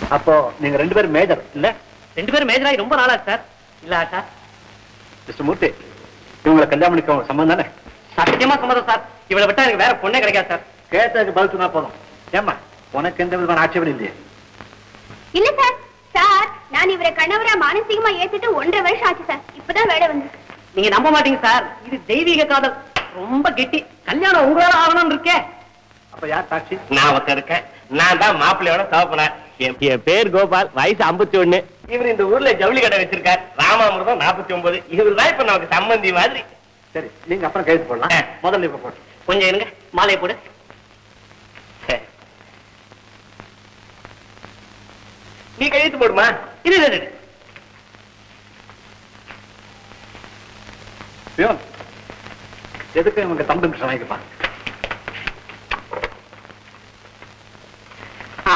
அப்போ நீங்க ரெண்டு பேரும் மேஜர் இல்ல ரெண்டு பேரும் மேஜராகி ரொம்ப நாளா சார் இல்ல ஆஷா மிஸ்டர் மூர்த்தி இவங்களை கல்யாணம் பண்ணிக்க உங்க சம்மந்தம் தானே சத்தியமா சம்மதம் சார் இவளை விட்டா எனக்கு வேற பொண்ணே கிடைக்காது சார் கேட்டதுக்கு பதில் சொன்னா போதும் ஏம்மா உனக்கு எந்த விதமான ஆட்சேபம் இல்லையே இல்ல சார் சார் நான் இவரை கணவரா மானசீகமா ஏத்துட்டு ஒன்றரை வருஷம் ஆச்சு சார் இப்பதான் வேலை வந்து நீங்க நம்ப மாட்டீங்க சார் இது தெய்வீக காதல் ரொம்ப கெட்டி கல்யாணம் உங்களால ஆகணும்னு இருக்கே அப்ப யார் சாட்சி நான் ஒருத்தன் இருக்கேன் நான் தான் மாப்பிள்ளையோட தகப்பனார் என் என் பேர் கோபால் வயசு 51 ஒண்ணு இவர் இந்த ஊர்ல ஜவுளி கடை வச்சிருக்கார் ராமாமிர்தம் 49 ஒன்பது இவர் தான் இப்ப நமக்கு சம்பந்தி மாதிரி சரி நீங்க அப்புறம் கைது போடலாம் ஆ. முதல்ல இப்ப போட்டு கொஞ்சம் இருங்க மாலையை போடு சரி. நீ கையெழுத்து போடுமா இது இது, இது. பியோன் எதுக்கு இவங்க தம்பு கிருஷ்ணன் வாங்கிப்பா ஆ.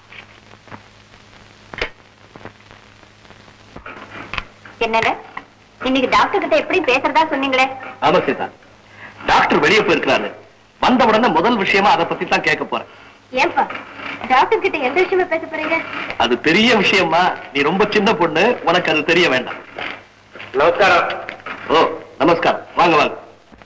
என்னங்க இன்னைக்கு டாக்டர் கிட்ட எப்படி பேசுறதா சொன்னீங்களே ஆமா சீதா டாக்டர் வெளியே போயிருக்கிறாரு வந்த உடனே முதல் விஷயமா அதை பத்தி தான் கேட்க போறேன் ஏன்பா டாக்டர் கிட்ட எந்த விஷயமா பேச போறீங்க அது பெரிய விஷயமா நீ ரொம்ப சின்ன பொண்ணு உனக்கு அது தெரிய வேண்டாம் நமஸ்காரம் ஓ நமஸ்காரம் வாங்க வாங்க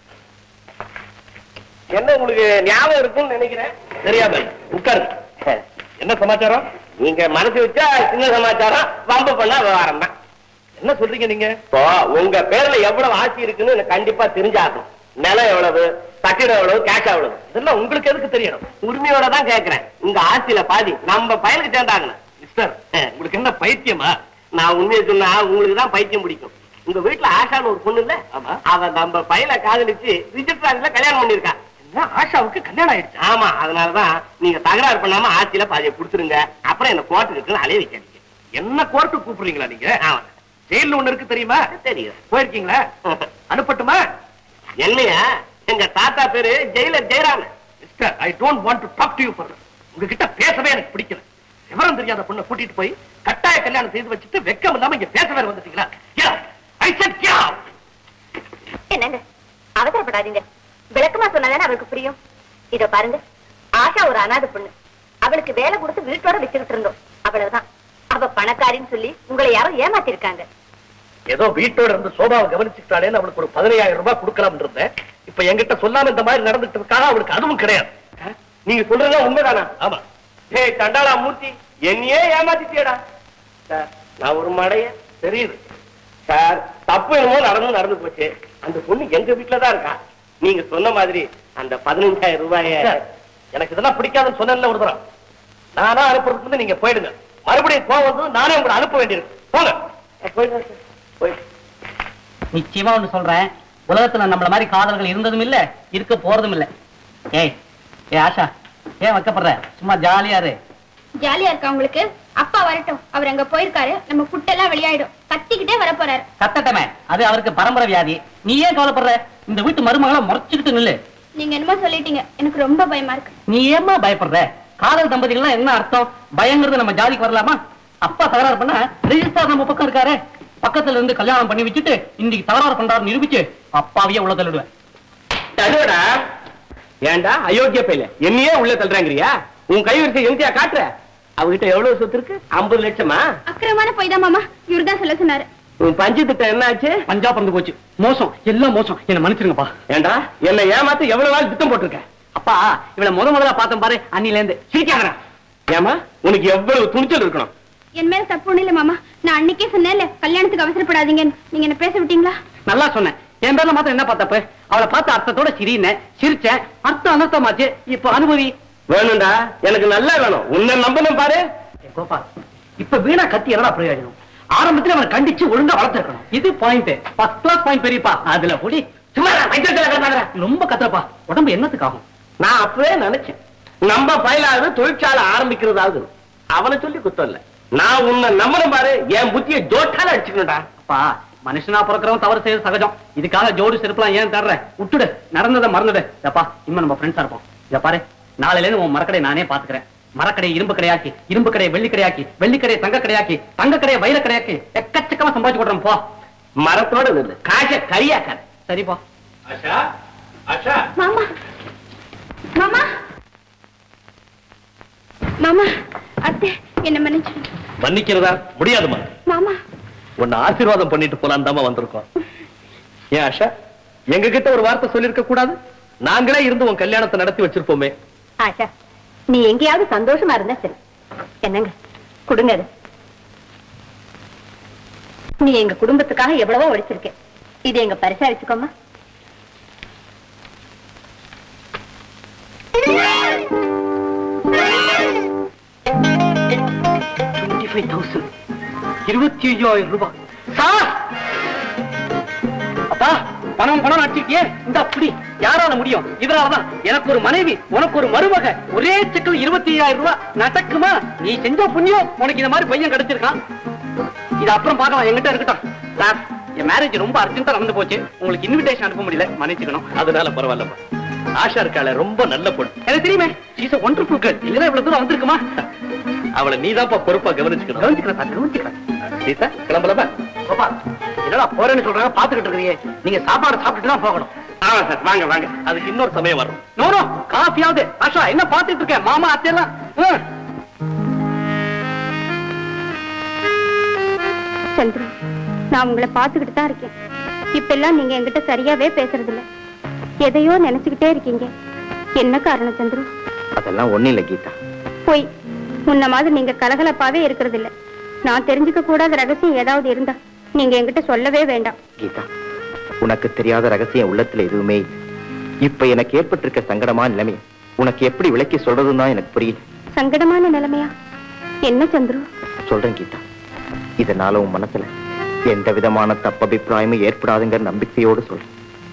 என்ன உங்களுக்கு ஞாபகம் இருக்கும்னு நினைக்கிறேன் தெரியாம உட்காருங்க என்ன சமாச்சாரம் நீங்க மனசு வச்சா சின்ன சமாச்சாரம் வம்பு பண்ணா விவகாரம் தான் என்ன சொல்றீங்க நீங்க இப்போ உங்க பேர்ல எவ்வளவு ஆட்சி இருக்குன்னு எனக்கு கண்டிப்பா தெரிஞ்சாகணும் நிலம் எவ்வளவு கட்டிடம் எவ்வளவு கேஷ் எவ்வளவு இதெல்லாம் உங்களுக்கு எதுக்கு தெரியணும் உரிமையோட தான் கேக்குறேன் உங்க ஆட்சியில பாதி நம்ம பயலுக்கு சேர்ந்தாங்கணும் மிஸ்டர் உங்களுக்கு என்ன பைத்தியமா நான் உண்மையை சொன்னா உங்களுக்கு தான் பைத்தியம் பிடிக்கும் உங்க வீட்டுல ஆஷான்னு ஒரு பொண்ணு இல்ல ஆமா. அவ நம்ம பையல காதலிச்சு ரிஜிஸ்ட்ரார்ல கல்யாணம் பண்ணிருக்கா என்ன, ஆஷாவுக்கு கல்யாணம் ஆயிடுச்சு ஆமா அதனாலதான் நீங்க தகராறு பண்ணாம ஆட்சியில பாதியை கொடுத்துருங்க அப்புறம் என்ன கோர்ட்டுக்கு அலைய வைக்காதீங்க என்ன கோர்ட்டு கூப்பிடுறீங்களா நீங்க ஆமா ஜெயில ஒண்ணு இருக்கு தெரியுமா தெரியும் போயிருக்கீங்களா அனுப்பட்டுமா என்னையா எங்க தாத்தா பேரு ஜெயிலர் ஜெயராம mister I don't want to talk to you further உங்ககிட்ட பேசவே எனக்கு பிடிக்கல விவரம் தெரியாத பொண்ணை கூட்டிட்டு போய் கட்டாய கல்யாணம் செய்து வச்சுட்டு வெக்கம் இல்லாம இங்க பேச வேற வந்துட்டீங்களா ஐ செட் என்னங்க அவசரப்படாதீங்க விளக்கமா சொன்னாதானே அவருக்கு புரியும் இத பாருங்க ஆஷா ஒரு அனாதை பொண்ணு அவளுக்கு வேலை கொடுத்து வீட்டோட வச்சுக்கிட்டு இருந்தோம் அவ்வளவுதான் அவ பணக்காரின்னு சொல்லி உங்களை யாரோ ஏமாத்திருக்காங்க ஏதோ வீட்டோட இருந்து சோபாவை கவனிச்சுட்டாலேன்னு அவளுக்கு ஒரு பதினையாயிரம் ரூபாய் கொடுக்கலாம் இருந்தேன் இப்ப என்கிட்ட சொல்லாம இந்த மாதிரி நடந்துட்டு இருக்காக அவளுக்கு அதுவும் கிடையாது நீங்க சொல்றதெல்லாம் உண்மைதானா ஆமா ஏய் தண்டாளா மூர்த்தி என்னையே ஏமாத்திட்டியடா சார் நான் ஒரு மடைய தெரியுது சார் தப்பு என்னமோ நடந்து நடந்து போச்சு அந்த பொண்ணு எங்க வீட்டுல தான் இருக்கா நீங்க சொன்ன மாதிரி அந்த பதினஞ்சாயிரம் ரூபாய சார், எனக்கு இதெல்லாம் பிடிக்காதுன்னு சொன்னேன்ல ஒரு தரம் நானா அனுப்புறதுக்கு முன்ன நீங்க போயிடுங்க மறுபடியும் கோவம் வந்து நானே உங்களை அனுப்ப வேண்டியிருக்கு போங்க போயிட்டு சார் போயிட்டு நிச்சயமா ஒண்ணு சொல்றேன் உலகத்துல நம்மள மாதிரி காதல்கள் இருந்ததும் இல்ல இருக்க போறதும் இல்ல ஏய் ஏ ஆஷா ஏன் வைக்கப்படுற சும்மா ஜாலியா இரு ஜாலியா இருக்கா உங்களுக்கு அப்பா வரட்டும் அவர் அங்க போயிருக்காரு நம்ம புட்டெல்லாம் வெளியாயிடும் கத்திக்கிட்டே வர போறாரு கத்தட்டமே அது அவருக்கு பரம்பரை வியாதி நீ ஏன் கவலைப்படுற இந்த வீட்டு மருமகளை முறைச்சுக்கிட்டு நில்லு நீங்க என்னமோ சொல்லிட்டீங்க எனக்கு ரொம்ப பயமா இருக்கு நீ ஏம்மா பயப்படுற காதல் தம்பதிகள்லாம் என்ன அர்த்தம் பயங்கிறது நம்ம ஜாதிக்கு வரலாமா அப்பா தகராறு பண்ண ரெஜிஸ்டார் நம்ம பக்கம் இருக்காரு பக்கத்துல இருந்து கல்யாணம் பண்ணி வச்சுட்டு இன்னைக்கு தகராறு பண்றாரு நிரூபிச்சு அப்பாவையே உள்ள தள்ளிடுவேன் தடுடா ஏன்டா அயோக்கிய பையல என்னையே உள்ள தள்ளுறாங்கறியா உன் கைவரிசை எந்தியா காட்டுற அவகிட்ட எவ்வளவு சொத்து இருக்கு ஐம்பது லட்சமா அக்கிரமான போய் தான் மாமா இவர்தான் சொல்ல சொன்னாரு உன் பஞ்சு திட்டம் என்ன ஆச்சு பஞ்சா பறந்து போச்சு மோசம் எல்லாம் மோசம் என்ன மன்னிச்சிருங்கப்பா ஏண்டா என்ன ஏமாத்த எவ்வளவு நாள் திட்டம் போட்டிருக்க அப்பா இவளை முத முதல்ல பார்த்தேன் பாரு அன்னில இருந்து சிரிக்காதடா ஏமா உனக்கு எவ்வளவு துணிச்சல் இருக்கணும் என் மேல தப்பு ஒண்ணு இல்ல மாமா நான் அன்னைக்கே சொன்னேன்ல கல்யாணத்துக்கு அவசரப்படாதீங்கன்னு நீங்க என்ன பேச விட்டீங்களா நல்லா சொன்னேன் என் பேர்ல மாத்திரம் என்ன பார்த்தப்ப அவளை பார்த்த அர்த்தத்தோட சிரினேன் சிரிச்சேன் அர்த்தம் அனர்த்தமாச்சு இப்ப அனுபவி வேணும்டா எனக்கு நல்லா வேணும் உன்னை நம்பணும் பாரு ஏய் கோபால் இப்ப வீணா கத்தி என்னடா பிரயோஜனம் ஆரம்பத்துல அவனை கண்டிச்சு ஒழுங்கா வளர்த்துருக்கணும் இது பாயிண்ட் ஃபர்ஸ்ட் கிளாஸ் பாயிண்ட் பெரியப்பா அதுல புடி சும்மா இரு, வைத்தியத்துல கத்தாதடா. ரொம்ப கத்துறப்பா உடம்பு என்னத்துக்கு ஆகும் நான் அப்பவே நினைச்சேன் நம்ம பயிலாவது தொழிற்சாலை ஆரம்பிக்கிறதாவது அவனை சொல்லி குத்தம் இல்ல நான் உன்னை நம்பணும் பாரு என் புத்தியை ஜோட்டால அடிச்சுக்கணும்டா அப்பா மனுஷனா பிறக்கிறவன் தவறு செய்யறது சகஜம் இதுக்காக ஜோடி செருப்புலாம் ஏன் தர்ற விட்டுடு நடந்ததை மறந்துடு இதப்பா இனிமே நம்ம ஃப்ரெண்ட்ஸா இருப்போம் இத பாரு நாளையில இருந்து உன் மரக்கடை நானே பாத்துக்கிறேன் மரக்கடை இரும்பு கடையாக்கி இரும்பு கடை வெள்ளி கடையாக்கி வெள்ளி கடை தங்க கடையாக்கி தங்க கடையை வைர கடையாக்கி எக்கச்சக்கமா சம்பாதிச்சு கொடுறேன் போ மரத்தோட நில்லு காச கரியாக்காத சரிப்பா ஆஷா ஆஷா மாமா மாமா மாமா அத்தை என்ன மன்னிச்சிடுங்க மன்னிக்கிறதா முடியாதுமா மாமா உன்னை ஆசீர்வாதம் பண்ணிட்டு போலாம் தாமா வந்திருக்கோம் ஏன் ஆஷா எங்க கிட்ட ஒரு வார்த்தை சொல்லிருக்க கூடாது நாங்களே இருந்து உன் கல்யாணத்தை நடத்தி வச்சிருப்போமே ஆஷா நீ எங்கேயாவது சந்தோஷமா இருந்தா சரி என்னங்க கொடுங்க அது நீ எங்க குடும்பத்துக்காக எவ்வளவோ உழைச்சிருக்க இது எங்க பரிசா வச்சுக்கோமா இருபத்தி ஐயாயிரம் ரூபாய் சார் அப்பா பணம் பணம் அடிச்சிருக்கியே இந்த அப்படி யாரால முடியும் இதனாலதான் எனக்கு ஒரு மனைவி உனக்கு ஒரு மருமக ஒரே செக்கில் இருபத்தி ஐயாயிரம் ரூபாய் நடக்குமா நீ செஞ்ச புண்ணியம் உனக்கு இந்த மாதிரி பையன் கிடைச்சிருக்கான் இது அப்புறம் பார்க்கலாம் என்கிட்ட இருக்கட்டும் சார் என் மேரேஜ் ரொம்ப அர்ஜென்ட்டா நடந்து போச்சு உங்களுக்கு இன்விடேஷன் அனுப்ப முடியல மன்னிச்சுக்கணும் அதனால பரவாயில்லப்பா ஆஷா இருக்காள ரொம்ப நல்ல பொண்ணு எனக்கு தெரியுமே இஸ் a wonderful girl இல்லைன்னா இவ்வளவு தூரம் வந்திருக்குமா அவளை நீதான்ப்பா பொறுப்பா கவனிச்சுக்கணும் கவனிச்சுக்கிறேன் சார் கவனிச்சுக்கிறேன் சீதா கிளம்பலாமா கோபால் என்னடா போறேன்னு சொல்றாங்க பாத்துக்கிட்டு இருக்கீங்க நீங்க சாப்பாடு சாப்பிட்டுட்டு தான் போகணும் ஆமா சார் வாங்க வாங்க அதுக்கு இன்னொரு சமயம் வரும் நோ நோ காஃபியாவது ஆஷா என்ன பாத்துட்டு இருக்க மாமா அத்தையெல்லாம் ம். சந்திரு நான் உங்களை பார்த்துக்கிட்டு தான் இருக்கேன் இப்பெல்லாம் நீங்க என்கிட்ட சரியாவே பேசுறது இல்ல எதையோ நினைச்சுக்கிட்டே இருக்கீங்க என்ன காரணம் சந்திரு அதெல்லாம் ஒண்ணு இல்ல கீதா போய் முன்ன மாதிரி நீங்க கலகலப்பாவே இருக்கிறது இல்ல நான் தெரிஞ்சுக்க கூடாத ரகசியம் ஏதாவது இருந்தா நீங்க என்கிட்ட சொல்லவே வேண்டாம் கீதா உனக்கு தெரியாத ரகசியம் உள்ளத்துல எதுவுமே இல்லை. இப்ப எனக்கு ஏற்பட்டிருக்க சங்கடமான நிலைமை உனக்கு எப்படி விளக்கி சொல்றதுன்னு தான் எனக்கு புரியல சங்கடமான நிலைமையா என்ன சந்துரு சொல்றேன் கீதா இதனால உன் மனசுல எந்த விதமான தப்பபிப்பிராயமும் ஏற்படாதுங்கிற நம்பிக்கையோடு சொல்றேன்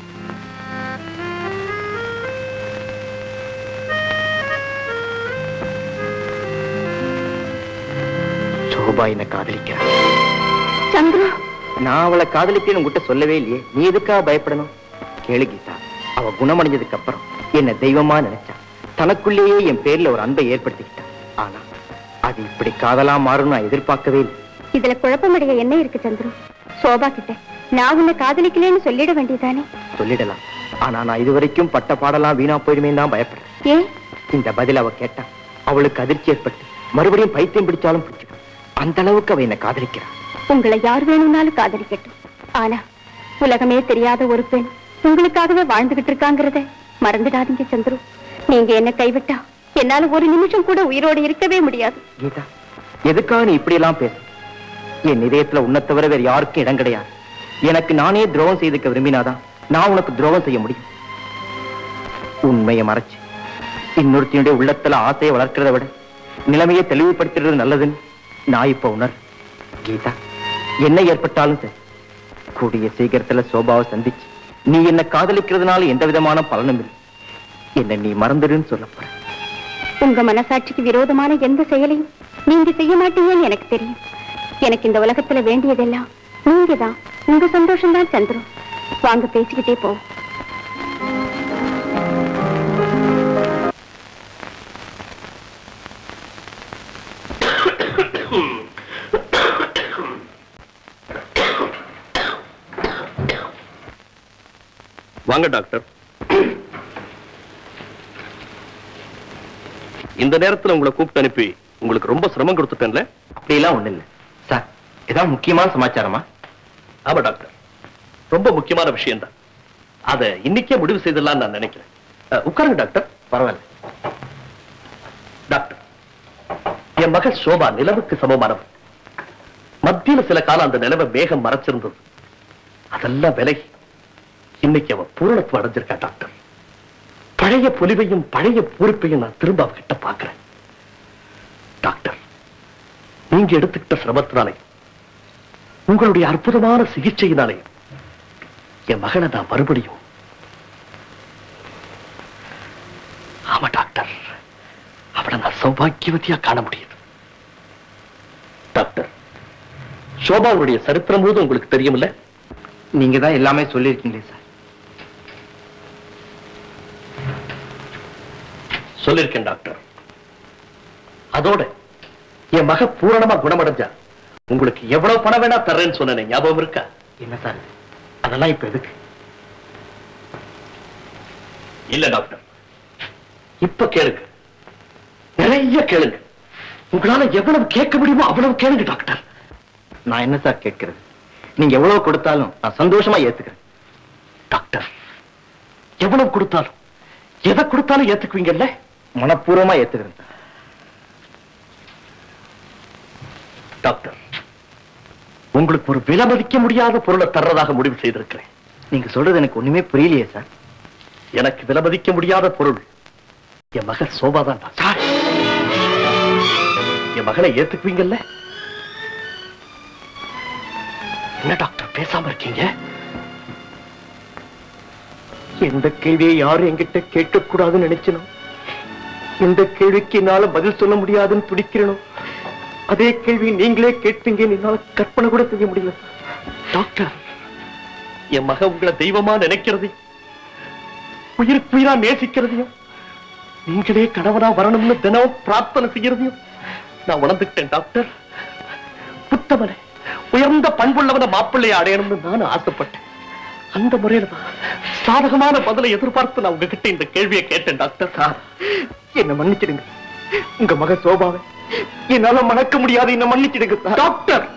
சோபா என்ன காதலிக்கிறார் சந்துரு நான் அவளை காதலிப்பேன்னு உங்ககிட்ட சொல்லவே இல்லையே நீ எதுக்காக பயப்படணும் கேளு கீதா அவ குணமடைஞ்சதுக்கு அப்புறம் என்ன தெய்வமா நினைச்சா தனக்குள்ளேயே என் பேர்ல ஒரு அன்பை ஏற்படுத்திக்கிட்டா ஆனா அது இப்படி காதலா மாறும் நான் எதிர்பார்க்கவே இல்லை இதுல குழப்பமடைய என்ன இருக்கு சந்துரு சோபா கிட்ட நான் உன்னை காதலிக்கலேன்னு சொல்லிட வேண்டியதானே சொல்லிடலாம் ஆனா நான் இதுவரைக்கும் பட்ட பாடலாம் வீணா போயிடுமே தான் பயப்படுறேன் ஏன் இந்த பதில் அவ கேட்டா அவளுக்கு அதிர்ச்சி ஏற்பட்டு மறுபடியும் பைத்தியம் பிடிச்சாலும் பிடிச்சிடும் அந்த அளவுக்கு அவ என்ன காதலிக்கிறாள் உங்களை யார் வேணும்னாலும் காதலிக்கட்டும் ஆனா உலகமே தெரியாத ஒரு பெண் உங்களுக்காகவே வாழ்ந்துகிட்டு இருக்காங்கிறத மறந்துடாதீங்க சந்துரு நீங்க என்ன கைவிட்டா என்னால ஒரு நிமிஷம் கூட உயிரோடு இருக்கவே முடியாது கீதா எதுக்காக நீ இப்படி எல்லாம் பேச என் இதயத்துல உன்னை தவிர வேற யாருக்கும் இடம் கிடையாது எனக்கு நானே துரோகம் செய்துக்க விரும்பினாதான் நான் உனக்கு துரோகம் செய்ய முடியும் உண்மையை மறைச்சு இன்னொருத்தினுடைய உள்ளத்துல ஆசையை வளர்க்கிறத விட நிலைமையை தெளிவுபடுத்துறது நல்லதுன்னு நான் இப்ப உணர் கீதா என்ன ஏற்பட்டாலும் சரி கூடிய சீக்கிரத்துல சோபாவை சந்திச்சு நீ என்ன காதலிக்கிறதுனால எந்த விதமான பலனும் இல்லை என்ன நீ மறந்துடுன்னு சொல்ல போற உங்க மனசாட்சிக்கு விரோதமான எந்த செயலையும் நீங்க செய்ய மாட்டீங்கன்னு எனக்கு தெரியும் எனக்கு இந்த உலகத்துல வேண்டியதெல்லாம் நீங்க தான் உங்க சந்தோஷம் தான் சந்துரு வாங்க பேசிக்கிட்டே போ வாங்க டாக்டர் இந்த நேரத்துல உங்களை கூப்பிட்டு அனுப்பி உங்களுக்கு ரொம்ப சிரமம் கொடுத்துட்டேன்ல அப்படியெல்லாம் ஒண்ணு இல்ல சார் ஏதாவது முக்கியமான சமாச்சாரமா ஆமா டாக்டர் ரொம்ப முக்கியமான விஷயம் தான் அதை இன்னைக்கே முடிவு செய்திடலாம் நான் நினைக்கிறேன் அஹ், உட்காருங்க டாக்டர் பரவாயில்ல டாக்டர் என் மகள் சோபா நிலவுக்கு சமமானவள் மத்தியில சில காலம் அந்த நிலவை மேகம் மறைச்சிருந்தது அதெல்லாம் விலகி இன்னைக்கு அவ பூரணத்துவம் அடைஞ்சிருக்கா டாக்டர் பழைய பொலிவையும் பழைய பூரிப்பையும் நான் திரும்ப அவகிட்ட பார்க்கிறேன் டாக்டர் நீங்க எடுத்துக்கிட்ட சிரமத்தினாலே உங்களுடைய அற்புதமான சிகிச்சையினாலே என் மகளை நான் மறுபடியும் ஆமா டாக்டர் அவளை நான் சௌபாக்கியவதியா காண முடியுது டாக்டர் சோபாவுடைய சரித்திரம் முழுதும் உங்களுக்கு தெரியுமில்ல நீங்க தான் எல்லாமே சொல்லியிருக்கீங்களே சார் சொல்லிருக்கேன் டாக்டர் அதோட என் மக பூரணமா குணமடைஞ்சா உங்களுக்கு எவ்வளவு பணம் வேணா தர்றேன்னு சொன்னேன் ஞாபகம் இருக்கா என்ன சார் இது? அதெல்லாம் இப்ப எதுக்கு இல்ல டாக்டர் இப்ப கேளுங்க நிறைய கேளுங்க உங்களால எவ்வளவு கேட்க முடியுமோ அவ்வளவு கேளுங்க டாக்டர் நான் என்ன சார் கேட்கிறது நீங்க எவ்வளவு கொடுத்தாலும் நான் சந்தோஷமா ஏத்துக்கிறேன் டாக்டர் எவ்வளவு கொடுத்தாலும் எதை கொடுத்தாலும் ஏத்துக்குவீங்கல்ல மனப்பூர்வமா ஏத்துக்கிறேன் சார் டாக்டர் உங்களுக்கு ஒரு விலை மதிக்க முடியாத பொருளை தர்றதாக முடிவு செய்திருக்கிறேன் நீங்க சொல்றது எனக்கு ஒண்ணுமே புரியலையே சார் எனக்கு விலை மதிக்க முடியாத பொருள் என் மகள் சோபாதான் டாக்டர் என் மகளை ஏத்துக்குவீங்கல்ல என்ன டாக்டர் பேசாம இருக்கீங்க எந்த கேள்வியை யாரும் என்கிட்ட கேட்க கூடாதுன்னு நினைச்சனோ எந்த கேள்விக்கு என்னால பதில் சொல்ல முடியாதுன்னு துடிக்கிறனோ அதே கேள்வி நீங்களே கேட்பீங்கன்னு என்னால கற்பனை கூட செய்ய முடியல டாக்டர் என் மக உங்களை தெய்வமா நினைக்கிறதையும் உயிருக்கு உயிரா நேசிக்கிறதையும் நீங்களே கணவனா வரணும்னு தினம் பிரார்த்தனை செய்யறதையும் நான் உணர்ந்துக்கிட்டேன் டாக்டர் புத்தவனை உயர்ந்த பண்புள்ளவன மாப்பிள்ளையை அடையணும்னு நான் ஆசைப்பட்டேன் அந்த முறையில தான் சாதகமான பதிலை எதிர்பார்த்து நான் உங்ககிட்ட இந்த கேள்வியை கேட்டேன் டாக்டர் சார் என்ன மன்னிச்சிடுங்க உங்க மக சோபாவை என்னால மறக்க முடியாது என்ன மன்னிச்சிடுங்க சார் டாக்டர்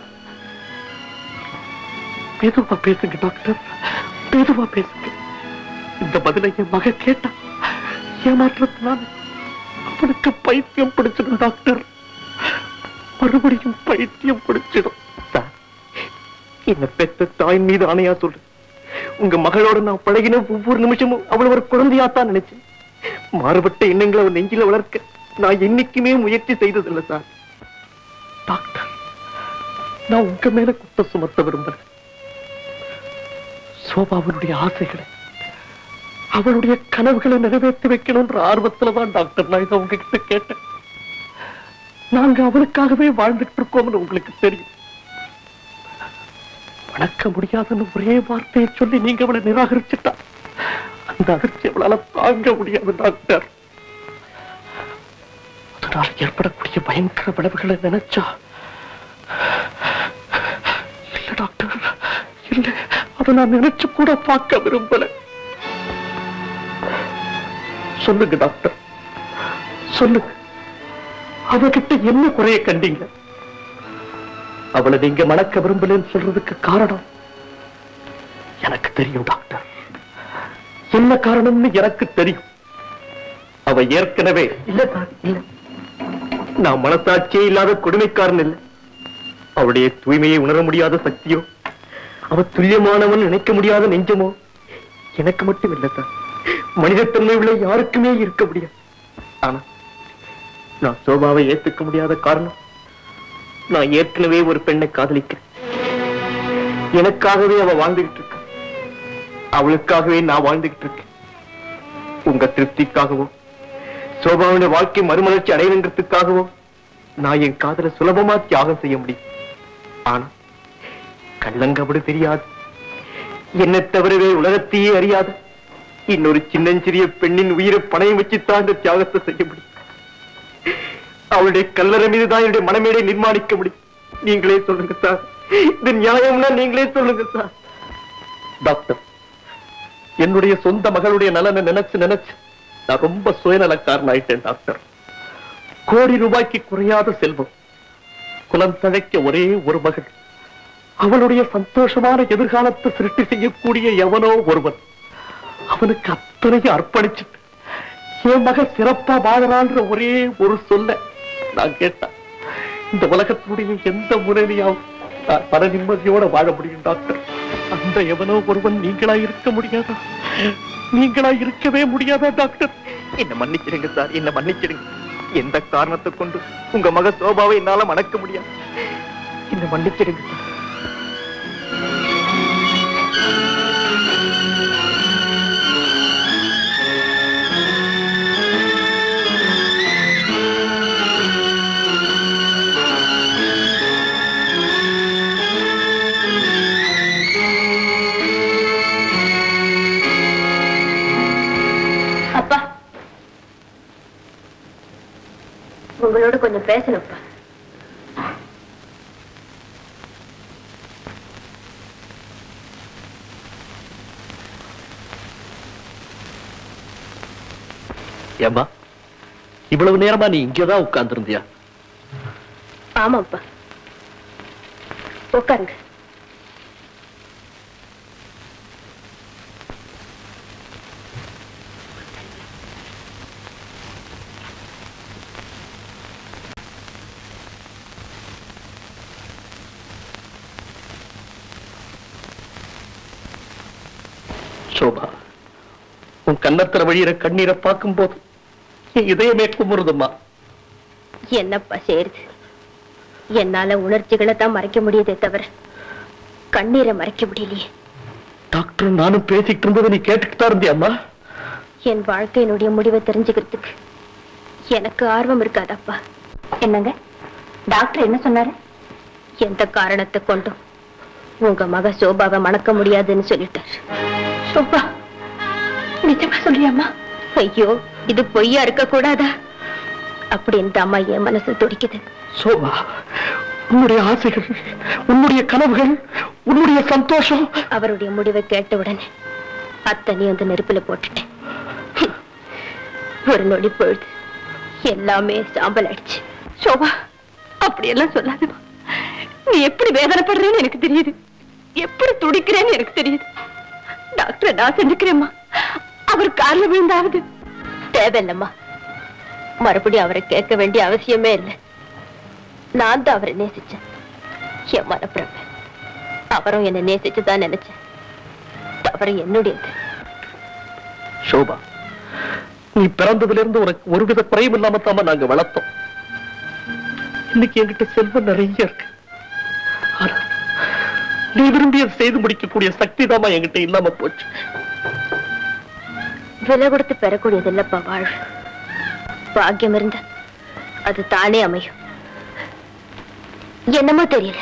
மெதுவா பேசுங்க டாக்டர் மெதுவா பேசுங்க இந்த பதிலை என் மக கேட்டா ஏமாற்றத்தினால அவனுக்கு பைத்தியம் பிடிச்சிடும் டாக்டர் மறுபடியும் பைத்தியம் பிடிச்சிடும் சார் என்ன பெத்த தாய் மீது ஆணையா சொல்லு உங்க மகளோட நான் பழகின ஒவ்வொரு நிமிஷமும் அவளை ஒரு குழந்தையாத்தான் நினைச்சேன் மாறுபட்ட எண்ணங்களை அவன் நெஞ்சில வளர்க்க நான் என்னைக்குமே முயற்சி செய்ததில்லை சார் டாக்டர் நான் உங்க மேல குற்றம் சுமத்த விரும்பல சோபாவனுடைய ஆசைகளை அவளுடைய கனவுகளை நிறைவேற்றி வைக்கணும்ன்ற ஆர்வத்துல தான் டாக்டர் நான் இதை உங்ககிட்ட கேட்டேன் நாங்க அவளுக்காகவே வாழ்ந்துட்டு இருக்கோம்னு உங்களுக்கு தெரியும் வணக்க முடியாதுன்னு ஒரே வார்த்தையை சொல்லி நீங்க அவளை நிராகரிச்சுட்டா அந்த அதிர்ச்சி அவளால தாங்க முடியாது டாக்டர் அதனால் ஏற்படக்கூடிய பயங்கர விளைவுகளை நினைச்சா இல்ல டாக்டர் இல்ல அதை நான் நினைச்சு கூட பார்க்க விரும்பல சொல்லுங்க டாக்டர் சொல்லுங்க அவகிட்ட என்ன குறைய கண்டீங்க அவளை நீங்க மணக்க விரும்பலன்னு சொல்றதுக்கு காரணம் எனக்கு தெரியும் டாக்டர் என்ன காரணம்னு எனக்கு தெரியும் அவ ஏற்கனவே இல்ல சார் இல்ல நான் மனசாட்சியே இல்லாத கொடுமைக்காரன் இல்ல அவளுடைய தூய்மையை உணர முடியாத சக்தியோ அவ துல்லியமானவன் நினைக்க முடியாத நெஞ்சமோ எனக்கு மட்டும் இல்ல சார் மனிதத்தன்மை உள்ள யாருக்குமே இருக்க முடியாது ஆனா நான் சோபாவை ஏத்துக்க முடியாத காரணம் நான் ஏற்கனவே ஒரு பெண்ணை காதலிக்கிறேன் எனக்காகவே அவ வாழ்ந்துகிட்டு இருக்கா அவளுக்காகவே நான் வாழ்ந்துகிட்டு இருக்கேன் உங்க திருப்திக்காகவோ சோபாவுடைய வாழ்க்கை மறுமலர்ச்சி அடையணுங்கிறதுக்காகவோ நான் என் காதலை சுலபமா தியாகம் செய்ய முடியும் ஆனா கள்ளங்கபடு தெரியாது என்னை தவிரவே உலகத்தையே அறியாது இன்னொரு சின்னஞ்சிறிய பெண்ணின் உயிரை பணையம் வச்சுத்தான் இந்த தியாகத்தை செய்ய முடியும் அவளுடைய கல்லறை மீதுதான் என்னுடைய மனமேடை நிர்மாணிக்க முடியும் நீங்களே சொல்லுங்க சார் இது நியாயம்னா நீங்களே சொல்லுங்க சார் டாக்டர் என்னுடைய சொந்த மகளுடைய நலனை நினைச்சு நினைச்சு நான் ரொம்ப சுயநலக்காரன் ஆயிட்டேன் டாக்டர் கோடி ரூபாய்க்கு குறையாத செல்வம் குலம் தழைக்க ஒரே ஒரு மகள் அவளுடைய சந்தோஷமான எதிர்காலத்தை சிருஷ்டி செய்யக்கூடிய எவனோ ஒருவன் அவனுக்கு அத்தனையும் அர்ப்பணிச்சுட்டு என் மகள் சிறப்பா வாழறான்ற ஒரே ஒரு சொல்ல நான் கேட்டேன் இந்த உலகத்தினுடைய எந்த முறையிலையாவது நான் மன நிம்மதியோட வாழ முடியும் டாக்டர் அந்த எவனோ ஒருவன் நீங்களா இருக்க முடியாதா நீங்களா இருக்கவே முடியாதா டாக்டர் என்ன மன்னிச்சிடுங்க சார் என்ன மன்னிச்சிடுங்க எந்த காரணத்தை கொண்டு உங்க மக சோபாவை என்னால மணக்க முடியாது என்ன மன்னிச்சிடுங்க சார் அப்பா உங்களோட கொஞ்சம் பேசணும்ப்பா ஏம்மா இவ்வளவு நேரமா நீ இங்கதான் உட்கார்ந்திருந்தியா ஆமாப்பா உட்காருங்க சோபா உன் கன்னத்துல வழியிற கண்ணீரை பார்க்கும்போது என் இதயமே குமுறுதும்மா என்னப்பா செய்யுது என்னால உணர்ச்சிகளை தான் மறைக்க முடியுதே தவிர கண்ணீரை மறைக்க முடியலையே டாக்டர் நானும் பேசிக்கிட்டு இருந்ததை நீ கேட்டுக்கிட்டு தான் இருந்தியாம்மா என் வாழ்க்கையினுடைய முடிவை தெரிஞ்சுக்கிறதுக்கு எனக்கு ஆர்வம் இருக்காதப்பா என்னங்க டாக்டர் என்ன சொன்னாரு எந்த காரணத்தை கொண்டும் உங்க மக சோபாவை மணக்க முடியாதுன்னு சொல்லிட்டார் சோபா நிஜமா சொல்றியாம்மா ஐயோ இது பொய்யா இருக்க கூடாதா அப்படின்னு அம்மா என் மனசு துடிக்குது சோபா உன்னுடைய ஆசைகள் உன்னுடைய கனவுகள் உன்னுடைய சந்தோஷம் அவருடைய முடிவை கேட்ட உடனே அத்தனையும் அந்த நெருப்புல போட்டுட்டேன் ஒரு நொடி பொழுது எல்லாமே சாம்பல் ஆயிடுச்சு சோபா அப்படியெல்லாம் சொல்லாதமா நீ எப்படி வேதனைப்படுறேன்னு எனக்கு தெரியுது எப்படி துடிக்கிறேன்னு எனக்கு தெரியுது டாக்டர் நான் செஞ்சுக்கிறேம்மா அவர் காலில் விழுந்தாவது தேவையில்லம்மா மறுபடியும் அவரை கேட்க வேண்டிய அவசியமே இல்லை நான் தான் அவரை நேசிச்சேன் என் மனப்பிரமை அவரும் என்ன நேசிச்சுதான் நினைச்சேன் தவறு என்னுடையது சோபா நீ பிறந்ததுல இருந்து உனக்கு ஒருவித குறையும் இல்லாம தாம நாங்க வளர்த்தோம் இன்னைக்கு என்கிட்ட செல்வம் நிறைய இருக்கு ஆனா, நீ விரும்பியதை செய்து முடிக்கக்கூடிய சக்தி தாமா என்கிட்ட இல்லாம போச்சு விலை கொடுத்து பெறக்கூடியது இல்லப்பா வாழ்வு பாக்கியம் இருந்தா அது தானே அமையும் என்னமோ தெரியல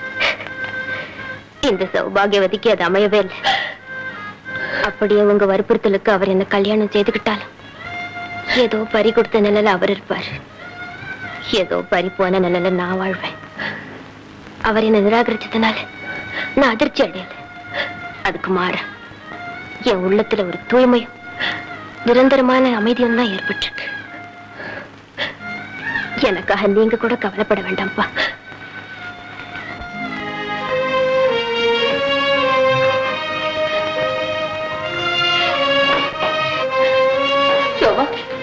இந்த சௌபாகியவதிக்கு அது அமையவே இல்லை அப்படியே உங்க வற்புறுத்தலுக்கு அவர் என்ன கல்யாணம் செய்துக்கிட்டாலும் ஏதோ பறி கொடுத்த நிலையில அவர் இருப்பார் ஏதோ பறி போன நிலையில நான் வாழ்வேன் அவர் என்ன நிராகரிச்சதுனால நான் அதிர்ச்சி அடையல அதுக்கு மாற என் உள்ளத்துல ஒரு தூய்மையும் நிரந்தரமான அமைதியும் தான் ஏற்பட்டிருக்கு எனக்காக நீங்க கூட கவலைப்பட வேண்டாம்ப்பா சோபா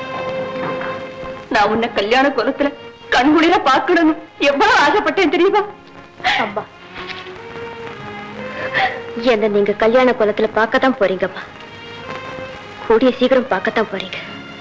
நான் உன்னை கல்யாண குலத்துல கண்குளிர பார்க்கணும்னு எவ்வளவு ஆசைப்பட்டேன் தெரியுமா அம்மா என்ன நீங்க கல்யாண குலத்துல பார்க்கத்தான் போறீங்கப்பா கூடிய சீக்கிரம் பார்க்கத்தான் போறீங்க